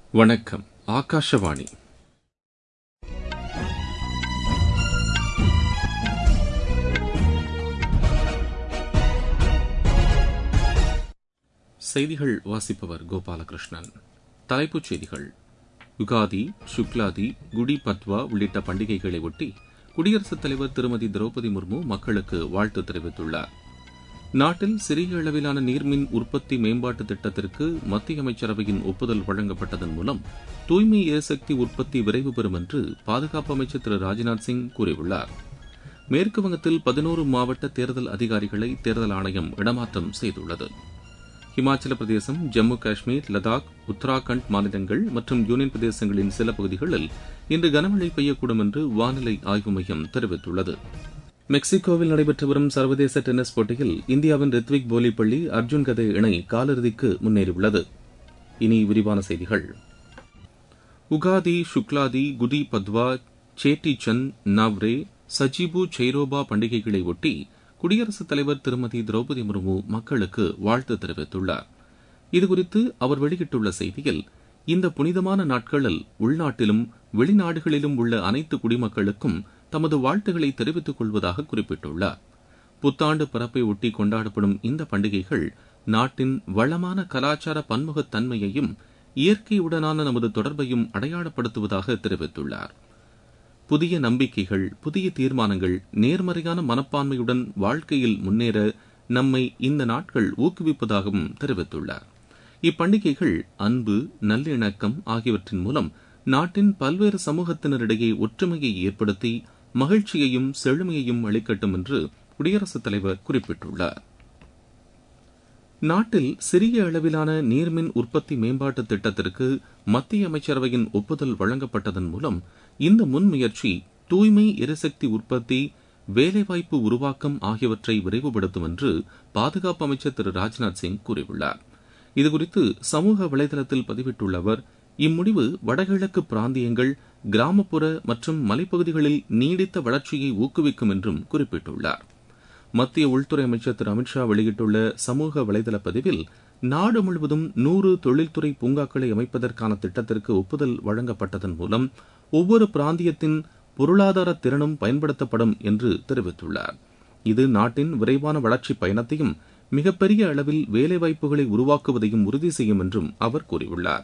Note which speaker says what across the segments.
Speaker 1: வணக்கம் ஆகாஷவாணி செய்திகள் வாசிப்பவர் கோபாலகிருஷ்ணன் தலைப்புச் செய்திகள் யுகாதி சுக்லாதி குடி பத்வா உள்ளிட்ட பண்டிகைகளை ஒட்டி குடியரசுத் தலைவர் திருமதி திரௌபதி முர்மு மக்களுக்கு வாழ்த்து தெரிவித்துள்ளார் நாட்டில் சிறிய அளவிலான நீர்மின் உற்பத்தி மேம்பாட்டு திட்டத்திற்கு மத்திய அமைச்சரவையின் ஒப்புதல் வழங்கப்பட்டதன் மூலம் தூய்மை எரிசக்தி உற்பத்தி விரைவு பெறும் என்று பாதுகாப்பு அமைச்சர் திரு ராஜ்நாத் சிங் கூறியுள்ளார் மேற்கு வங்கத்தில் பதினோரு மாவட்ட தேர்தல் அதிகாரிகளை தேர்தல் ஆணையம் இடமாற்றம் செய்துள்ளது இமாச்சல பிரதேசம் ஜம்மு காஷ்மீர் லடாக் உத்தராகண்ட் மாநிலங்கள் மற்றும் யூனியன் பிரதேசங்களின் சில பகுதிகளில் இன்று கனமழை பெய்யக்கூடும் என்று வானிலை ஆய்வு மையம் தெரிவித்துள்ளது மெக்சிகோவில் நடைபெற்று வரும் சர்வதேச டென்னிஸ் போட்டியில் இந்தியாவின் ரித்விக் போலிப்பள்ளி அர்ஜுன் கதே இணை காலிறுதிக்கு முன்னேறியுள்ளது இனி விரிவான செய்திகள் உகாதி சுக்லாதி குதி பத்வா சேட்டி சந்த் நவ்ரே சஜிபு சைரோபா பண்டிகைகளை ஒட்டி குடியரசுத் தலைவர் திருமதி திரௌபதி முர்மு மக்களுக்கு வாழ்த்து தெரிவித்துள்ளார் இதுகுறித்து அவர் வெளியிட்டுள்ள செய்தியில் இந்த புனிதமான நாட்களில் உள்நாட்டிலும் வெளிநாடுகளிலும் உள்ள அனைத்து குடிமக்களுக்கும் தமது வாழ்த்துக்களை தெரிவித்துக் கொள்வதாக குறிப்பிட்டுள்ளார் புத்தாண்டு பிறப்பை ஒட்டி கொண்டாடப்படும் இந்த பண்டிகைகள் நாட்டின் வளமான கலாச்சார பன்முகத்தன்மையையும் இயற்கையுடனான நமது தொடர்பையும் அடையாளப்படுத்துவதாக தெரிவித்துள்ளார் புதிய நம்பிக்கைகள் புதிய தீர்மானங்கள் நேர்மறையான மனப்பான்மையுடன் வாழ்க்கையில் முன்னேற நம்மை இந்த நாட்கள் ஊக்குவிப்பதாகவும் தெரிவித்துள்ளார் இப்பண்டிகைகள் அன்பு நல்லிணக்கம் ஆகியவற்றின் மூலம் நாட்டின் பல்வேறு சமூகத்தினரிடையே ஒற்றுமையை ஏற்படுத்தி மகிழ்ச்சியையும் செழுமையையும் அளிக்கட்டும் என்று குடியரசுத் தலைவர் குறிப்பிட்டுள்ளார் நாட்டில் சிறிய அளவிலான நீர்மின் உற்பத்தி மேம்பாட்டு திட்டத்திற்கு மத்திய அமைச்சரவையின் ஒப்புதல் வழங்கப்பட்டதன் மூலம் இந்த முன்முயற்சி தூய்மை எரிசக்தி உற்பத்தி வேலைவாய்ப்பு உருவாக்கம் ஆகியவற்றை விரைவுபடுத்தும் என்று பாதுகாப்பு அமைச்சர் திரு ராஜ்நாத் சிங் கூறியுள்ளார் இதுகுறித்து சமூக வலைதளத்தில் பதிவிட்டுள்ள அவர் இம்முடிவு வடகிழக்கு பிராந்தியங்கள் கிராமப்புற மற்றும் மலைப்பகுதிகளில் நீடித்த வளர்ச்சியை ஊக்குவிக்கும் என்றும் குறிப்பிட்டுள்ளார் மத்திய உள்துறை அமைச்சர் திரு அமித்ஷா வெளியிட்டுள்ள சமூக வலைதள பதிவில் நாடு முழுவதும் நூறு தொழில்துறை பூங்காக்களை அமைப்பதற்கான திட்டத்திற்கு ஒப்புதல் வழங்கப்பட்டதன் மூலம் ஒவ்வொரு பிராந்தியத்தின் பொருளாதார திறனும் பயன்படுத்தப்படும் என்று தெரிவித்துள்ளார் இது நாட்டின் விரைவான வளர்ச்சி பயணத்தையும் மிகப்பெரிய அளவில் வேலைவாய்ப்புகளை உருவாக்குவதையும் உறுதி செய்யும் என்றும் அவர் கூறியுள்ளார்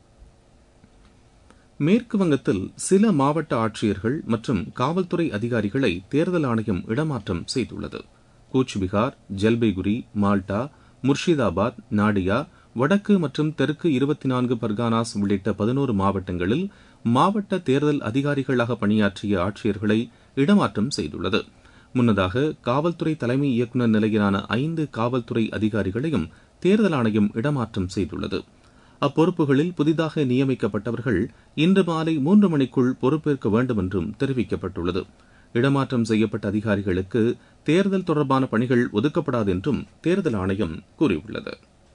Speaker 1: மேற்கு வங்கத்தில் சில மாவட்ட ஆட்சியர்கள் மற்றும் காவல்துறை அதிகாரிகளை தேர்தல் ஆணையம் இடமாற்றம் செய்துள்ளது கூச்பிகார் ஜல்பைகுரி மால்டா முர்ஷிதாபாத் நாடியா வடக்கு மற்றும் தெற்கு இருபத்தி நான்கு பர்கானாஸ் உள்ளிட்ட பதினோரு மாவட்டங்களில் மாவட்ட தேர்தல் அதிகாரிகளாக பணியாற்றிய ஆட்சியர்களை இடமாற்றம் செய்துள்ளது முன்னதாக காவல்துறை தலைமை இயக்குநர் நிலையிலான ஐந்து காவல்துறை அதிகாரிகளையும் தேர்தல் ஆணையம் இடமாற்றம் செய்துள்ளது அப்பொறுப்புகளில் புதிதாக நியமிக்கப்பட்டவர்கள் இன்று மாலை மூன்று மணிக்குள் பொறுப்பேற்க வேண்டும் என்றும் தெரிவிக்கப்பட்டுள்ளது இடமாற்றம் செய்யப்பட்ட அதிகாரிகளுக்கு தேர்தல் தொடர்பான பணிகள் ஒதுக்கப்படாது என்றும் தேர்தல் ஆணையம் கூறியுள்ளது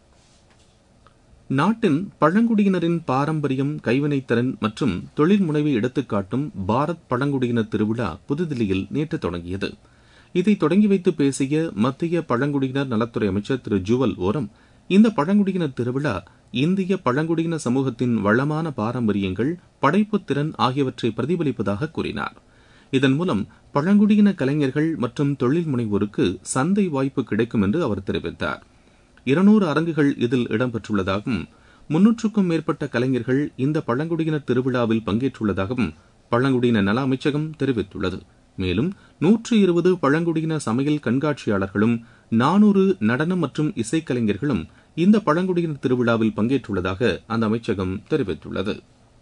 Speaker 1: நாட்டின் பழங்குடியினரின் பாரம்பரியம் கைவினைத்திறன் மற்றும் தொழில் முனைவை எடுத்துக்காட்டும் பாரத் பழங்குடியினர் திருவிழா புதுதில்லியில் நேற்று தொடங்கியது இதை தொடங்கி வைத்து பேசிய மத்திய பழங்குடியினர் நலத்துறை அமைச்சர் திரு ஜுவல் ஓரம் இந்த பழங்குடியினர் திருவிழா இந்திய பழங்குடியின சமூகத்தின் வளமான பாரம்பரியங்கள் படைப்பு திறன் ஆகியவற்றை பிரதிபலிப்பதாக கூறினார் இதன் மூலம் பழங்குடியின கலைஞர்கள் மற்றும் தொழில் முனைவோருக்கு சந்தை வாய்ப்பு கிடைக்கும் என்று அவர் தெரிவித்தார் இருநூறு அரங்குகள் இதில் இடம்பெற்றுள்ளதாகவும் முன்னூற்றுக்கும் மேற்பட்ட கலைஞர்கள் இந்த பழங்குடியினர் திருவிழாவில் பங்கேற்றுள்ளதாகவும் பழங்குடியின நல அமைச்சகம் தெரிவித்துள்ளது மேலும் நூற்று இருபது பழங்குடியின சமையல் கண்காட்சியாளர்களும் நானூறு நடனம் மற்றும் இசைக்கலைஞர்களும் இந்த பழங்குடியினர் திருவிழாவில் பங்கேற்றுள்ளதாக அந்த அமைச்சகம் தெரிவித்துள்ளது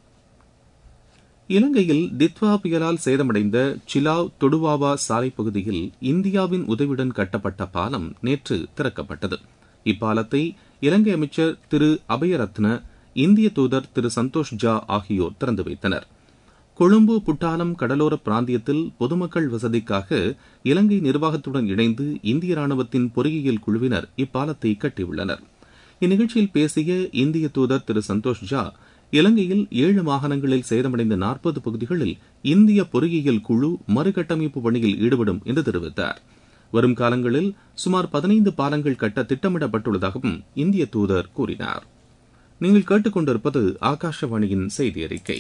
Speaker 1: இலங்கையில் தித்வா புயலால் சேதமடைந்த சிலாவ் தொடுவாவா சாலை பகுதியில் இந்தியாவின் உதவியுடன் கட்டப்பட்ட பாலம் நேற்று திறக்கப்பட்டது இப்பாலத்தை இலங்கை அமைச்சர் திரு அபயரத்ன இந்திய தூதர் திரு சந்தோஷ் ஜா ஆகியோர் திறந்து வைத்தனர் கொழும்பு புட்டாலம் கடலோர பிராந்தியத்தில் பொதுமக்கள் வசதிக்காக இலங்கை நிர்வாகத்துடன் இணைந்து இந்திய ராணுவத்தின் பொறியியல் குழுவினர் இப்பாலத்தை கட்டியுள்ளனர் இந்நிகழ்ச்சியில் பேசிய இந்திய தூதர் திரு சந்தோஷ் ஜா இலங்கையில் ஏழு மாகாணங்களில் சேதமடைந்த நாற்பது பகுதிகளில் இந்திய பொறியியல் குழு மறுகட்டமைப்பு பணியில் ஈடுபடும் என்று தெரிவித்தார் வரும் காலங்களில் சுமார் பதினைந்து பாலங்கள் கட்ட திட்டமிடப்பட்டுள்ளதாகவும் இந்திய தூதர் கூறினார் நீங்கள் கேட்டுக்கொண்டிருப்பது ஆகாஷவாணியின் செய்தி அறிக்கை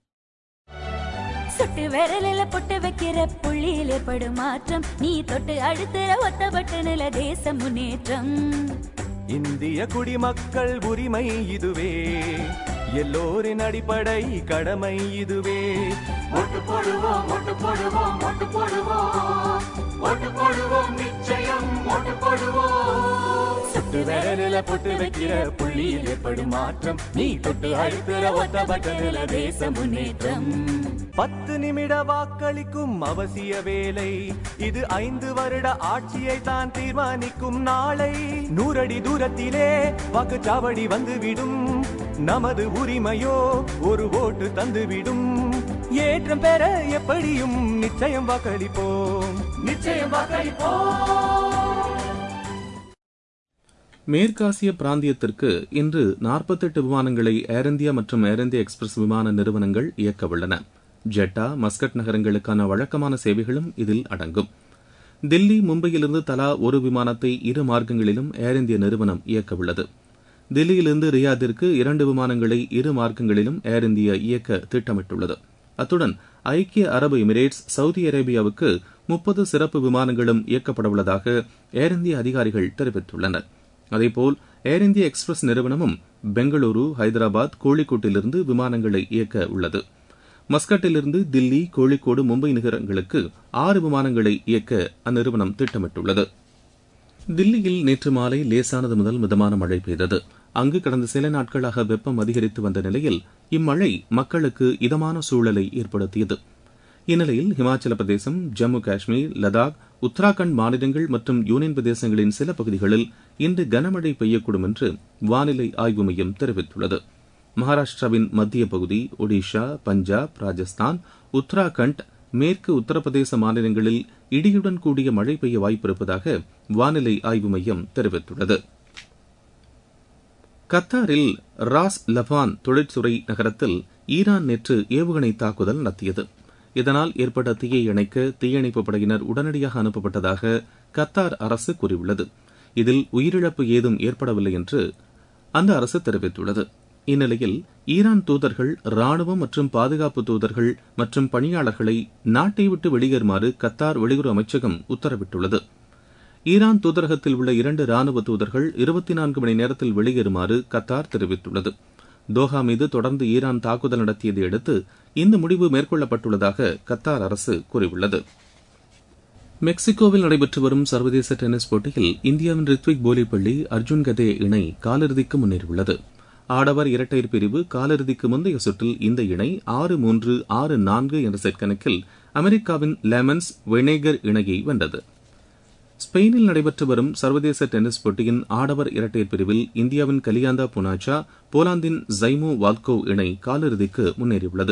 Speaker 2: சுட்டு விரலில பொட்டு வைக்கிற புள்ளியில் ஏற்படும் மாற்றம் நீ தொட்டு அடுத்துற ஒத்த பட்டனில தேச முன்னேற்றம்
Speaker 3: இந்திய குடிமக்கள் உரிமை இதுவே எல்லோரின் அடிப்படை கடமை இதுவே ஓட்டு போடுவோம் ஓட்டு போடுவோம் ஓட்டு போடுவோம் ஓட்டு போடுவோம் நிச்சயம் ஓட்டு போடுவோம் சுட்டு விரலில பொட்டு வைக்கிற புள்ளியில் ஏற்படும் மாற்றம் நீ தொட்டு அழுத்துற ஒத்த பட்டனில தேச முன்னேற்றம் பத்து நிமிட வாக்களிக்கும் அவசிய வேலை இது ஐந்து வருட ஆட்சியை தான் தீர்மானிக்கும் நாளை நூறடி தூரத்திலே வாக்குச்சாவடி வந்துவிடும் நமது உரிமையோ ஒரு ஓட்டு தந்துவிடும் ஏற்றம் பெற எப்படியும் நிச்சயம் வாக்களிப்போம் நிச்சயம் வாக்களிப்போம்
Speaker 1: மேற்காசிய பிராந்தியத்திற்கு இன்று நாற்பத்தெட்டு விமானங்களை ஏர் இந்தியா மற்றும் ஏர் இந்தியா எக்ஸ்பிரஸ் விமான நிறுவனங்கள் இயக்க உள்ளன ஜெட்டா மஸ்கட் நகரங்களுக்கான வழக்கமான சேவைகளும் இதில் அடங்கும் தில்லி மும்பையிலிருந்து தலா ஒரு விமானத்தை இரு மார்க்கங்களிலும் ஏர் இந்தியா நிறுவனம் இயக்க உள்ளது தில்லியிலிருந்து ரியாதிற்கு இரண்டு விமானங்களை இரு மார்க்கங்களிலும் ஏர் இந்தியா இயக்க திட்டமிட்டுள்ளது அத்துடன் ஐக்கிய அரபு எமிரேட்ஸ் சவுதி அரேபியாவுக்கு முப்பது சிறப்பு விமானங்களும் இயக்கப்படவுள்ளதாக ஏர் இந்தியா அதிகாரிகள் தெரிவித்துள்ளனர் அதேபோல் ஏர் இந்தியா எக்ஸ்பிரஸ் நிறுவனமும் பெங்களூரு ஹைதராபாத் கோழிக்கோட்டிலிருந்து விமானங்களை இயக்க உள்ளது மஸ்கட்டிலிருந்து தில்லி கோழிக்கோடு மும்பை நகரங்களுக்கு ஆறு விமானங்களை இயக்க அந்நிறுவனம் திட்டமிட்டுள்ளது தில்லியில் நேற்று மாலை லேசானது முதல் மிதமான மழை பெய்தது அங்கு கடந்த சில நாட்களாக வெப்பம் அதிகரித்து வந்த நிலையில் இம்மழை மக்களுக்கு இதமான சூழலை ஏற்படுத்தியது இந்நிலையில் ஹிமாச்சல பிரதேசம் ஜம்மு காஷ்மீர் லடாக் உத்தராகண்ட் மாநிலங்கள் மற்றும் யூனியன் பிரதேசங்களின் சில பகுதிகளில் இன்று கனமழை பெய்யக்கூடும் என்று வானிலை ஆய்வு மையம் தெரிவித்துள்ளது மகாராஷ்டிராவின் மத்திய பகுதி ஒடிஷா பஞ்சாப் ராஜஸ்தான் உத்தராகண்ட் மேற்கு உத்தரப்பிரதேச மாநிலங்களில் இடியுடன் கூடிய மழை பெய்ய வாய்ப்பிருப்பதாக வானிலை ஆய்வு மையம் தெரிவித்துள்ளது கத்தாரில் ராஸ் லபான் தொழிற்துறை நகரத்தில் ஈரான் நேற்று ஏவுகணை தாக்குதல் நடத்தியது இதனால் ஏற்பட்ட தீயை அணைக்க தீயணைப்பு படையினர் உடனடியாக அனுப்பப்பட்டதாக கத்தார் அரசு கூறியுள்ளது இதில் உயிரிழப்பு ஏதும் ஏற்படவில்லை என்று அந்த அரசு தெரிவித்துள்ளது இந்நிலையில் ஈரான் தூதர்கள் ராணுவம் மற்றும் பாதுகாப்பு தூதர்கள் மற்றும் பணியாளர்களை நாட்டை விட்டு வெளியேறுமாறு கத்தார் வெளியுறவு அமைச்சகம் உத்தரவிட்டுள்ளது ஈரான் தூதரகத்தில் உள்ள இரண்டு ராணுவ தூதர்கள் இருபத்தி நான்கு மணி நேரத்தில் வெளியேறுமாறு கத்தார் தெரிவித்துள்ளது தோஹா மீது தொடர்ந்து ஈரான் தாக்குதல் நடத்தியதை அடுத்து இந்த முடிவு மேற்கொள்ளப்பட்டுள்ளதாக கத்தார் அரசு கூறியுள்ளது மெக்சிகோவில் நடைபெற்று வரும் சர்வதேச டென்னிஸ் போட்டியில் இந்தியாவின் ரித்விக் போலிப்பள்ளி அர்ஜுன் கதே இணை காலிறுதிக்கு முன்னேறியுள்ளது ஆடவர் இரட்டையர் பிரிவு காலிறுதிக்கு முந்தைய சுற்றில் இந்த இணை ஆறு மூன்று ஆறு நான்கு என்ற செட் கணக்கில் அமெரிக்காவின் லெமன்ஸ் வெனேகர் இணையை வென்றது ஸ்பெயினில் நடைபெற்று வரும் சர்வதேச டென்னிஸ் போட்டியின் ஆடவர் இரட்டையர் பிரிவில் இந்தியாவின் கலியாந்தா புனாச்சா போலாந்தின் ஜைமோ வால்கோவ் இணை காலிறுதிக்கு முன்னேறியுள்ளது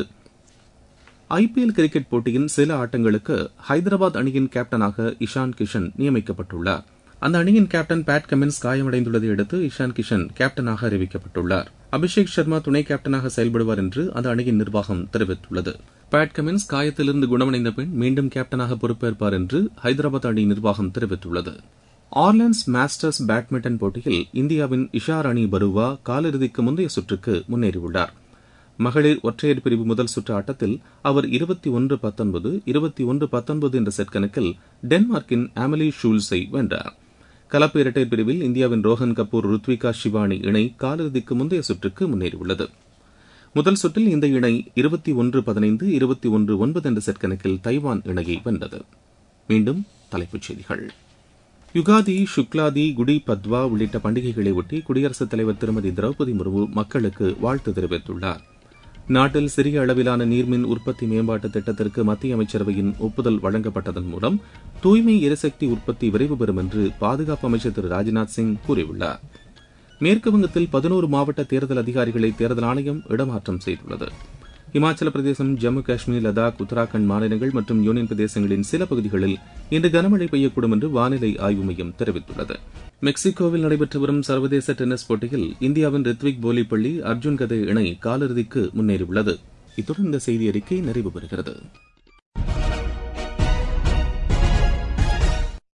Speaker 1: ஐபிஎல் கிரிக்கெட் போட்டியின் சில ஆட்டங்களுக்கு ஹைதராபாத் அணியின் கேப்டனாக இஷான் கிஷன் நியமிக்கப்பட்டுள்ளார் அந்த அணியின் கேப்டன் பேட் கமின்ஸ் காயமடைந்துள்ளதை அடுத்து இஷான் கிஷன் கேப்டனாக அறிவிக்கப்பட்டுள்ளார் அபிஷேக் சர்மா துணை கேப்டனாக செயல்படுவார் என்று அந்த அணியின் நிர்வாகம் தெரிவித்துள்ளது பேட் கமின்ஸ் காயத்திலிருந்து குணமடைந்த பின் மீண்டும் கேப்டனாக பொறுப்பேற்பார் என்று ஹைதராபாத் அணி நிர்வாகம் தெரிவித்துள்ளது ஆர்லான்ஸ் மாஸ்டர்ஸ் பேட்மிண்டன் போட்டியில் இந்தியாவின் இஷார் அணி பருவா காலிறுதிக்கு முந்தைய சுற்றுக்கு முன்னேறியுள்ளார் மகளிர் ஒற்றையர் பிரிவு முதல் சுற்று ஆட்டத்தில் அவர் இருபத்தி ஒன்று பத்தொன்பது இருபத்தி ஒன்று பத்தொன்பது என்ற செட் கணக்கில் டென்மார்க்கின் ஆமலி ஷூல்ஸை வென்றார் கலப்பு இரட்டையர் பிரிவில் இந்தியாவின் ரோஹன் கபூர் ருத்விகா ஷிவானி இணை காலிறுதிக்கு முந்தைய சுற்றுக்கு முன்னேறியுள்ளது முதல் சுற்றில் இந்த இணை இருபத்தி ஒன்று பதினைந்து இருபத்தி ஒன்று ஒன்பது என்ற செட் கணக்கில் தைவான் இணையை வென்றது மீண்டும் தலைப்புச் செய்திகள் யுகாதி சுக்லாதி குடி பத்வா உள்ளிட்ட பண்டிகைகளை ஒட்டி குடியரசுத் தலைவர் திருமதி திரௌபதி முர்மு மக்களுக்கு வாழ்த்து தெரிவித்துள்ளார் நாட்டில் சிறிய அளவிலான நீர்மின் உற்பத்தி மேம்பாட்டு திட்டத்திற்கு மத்திய அமைச்சரவையின் ஒப்புதல் வழங்கப்பட்டதன் மூலம் தூய்மை எரிசக்தி உற்பத்தி விரைவு பெறும் என்று பாதுகாப்பு அமைச்சர் திரு ராஜ்நாத் சிங் கூறியுள்ளார் மேற்குவங்கத்தில் பதினோரு மாவட்ட தேர்தல் அதிகாரிகளை தேர்தல் ஆணையம் இடமாற்றம் செய்துள்ளது இமாச்சல பிரதேசம் ஜம்மு காஷ்மீர் லடாக் உத்தராகண்ட் மாநிலங்கள் மற்றும் யூனியன் பிரதேசங்களின் சில பகுதிகளில் இன்று கனமழை பெய்யக்கூடும் என்று வானிலை ஆய்வு மையம் தெரிவித்துள்ளது மெக்சிகோவில் நடைபெற்று வரும் சர்வதேச டென்னிஸ் போட்டியில் இந்தியாவின் ரித்விக் போலிப்பள்ளி அர்ஜுன் கதே இணை காலிறுதிக்கு முன்னேறியுள்ளது இத்துடன் இந்த செய்தி அறிக்கை நிறைவு பெறுகிறது